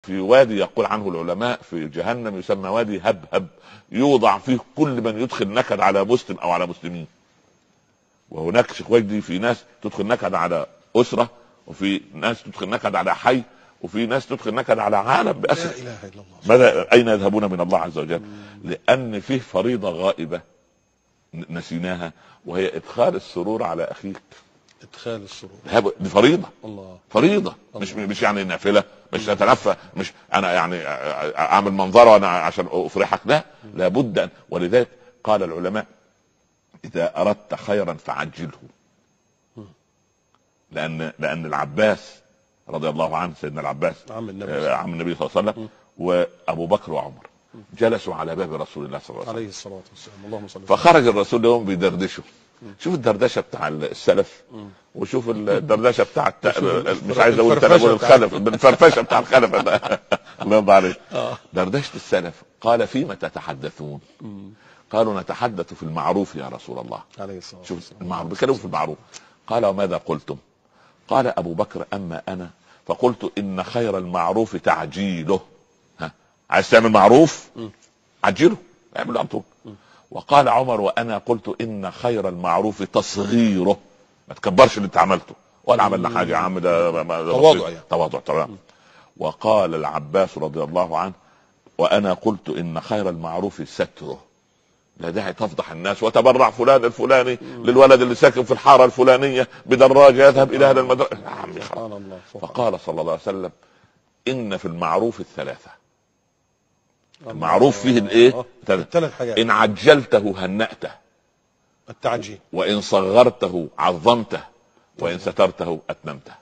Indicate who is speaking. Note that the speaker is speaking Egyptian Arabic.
Speaker 1: في وادي يقول عنه العلماء في جهنم يسمى وادي هبهب يوضع فيه كل من يدخل نكد على مسلم او على مسلمين وهناك شيخ وجدي في ناس تدخل نكد على اسره وفي ناس تدخل نكد على حي وفي ناس تدخل نكد على عالم
Speaker 2: لا
Speaker 1: باسف
Speaker 2: اله الا الله
Speaker 1: ماذا اين يذهبون من الله عز وجل؟ لان فيه فريضه غائبه ن- نسيناها وهي ادخال السرور على اخيك
Speaker 2: ادخال السرور
Speaker 1: هب- دي فريضه
Speaker 2: الله
Speaker 1: فريضه مش مش يعني نافله مش نتلفى مش انا يعني اعمل منظره وانا عشان افرحك لا لابد أن ولذلك قال العلماء اذا اردت خيرا فعجله لان لان العباس رضي الله عنه سيدنا العباس
Speaker 2: عم النبي
Speaker 1: آه، عم النبي صلى الله عليه وسلم وابو بكر وعمر جلسوا على باب رسول الله صلى الله عليه وسلم
Speaker 2: عليه الصلاه والسلام اللهم صل وسلم
Speaker 1: فخرج الرسول لهم بيدردشوا شوف الدردشه بتاع السلف وشوف الدردشه بتاع الت... مش عايز اقول
Speaker 2: الفرفشة
Speaker 1: تناول
Speaker 2: بتاع-
Speaker 1: الخلف بالفرفشه بتاع الخلف الله يرضى عليك
Speaker 2: آه.
Speaker 1: دردشه السلف قال فيما تتحدثون قالوا نتحدث في المعروف يا رسول الله
Speaker 2: عليه الصلاه
Speaker 1: شوف
Speaker 2: والسلام
Speaker 1: المعروف بيتكلموا في المعروف قال وماذا قلتم قال ابو بكر اما انا فقلت ان خير المعروف تعجيله ها عايز تعمل معروف عجله اعمله على طول وقال عمر وانا قلت ان خير المعروف تصغيره ما تكبرش اللي انت عملته ولا عملنا حاجه يا عم ده ما- ما-
Speaker 2: تواضع يعني.
Speaker 1: تواضع تمام وقال العباس رضي الله عنه وانا قلت ان خير المعروف ستره لا داعي تفضح الناس وتبرع فلان الفلاني للولد اللي ساكن في الحاره الفلانيه بدراجه يذهب الى هذا المدرسه يا عمي خلاص.
Speaker 2: سبحان الله سبحان
Speaker 1: فقال صلى الله عليه وسلم ان في المعروف الثلاثه
Speaker 2: الله.
Speaker 1: المعروف فيه الايه؟
Speaker 2: آه.
Speaker 1: ثلاثة.
Speaker 2: ثلاث حاجات
Speaker 1: ان عجلته هنأته
Speaker 2: التعجيل
Speaker 1: وان صغرته عظمته وان سترته اتممته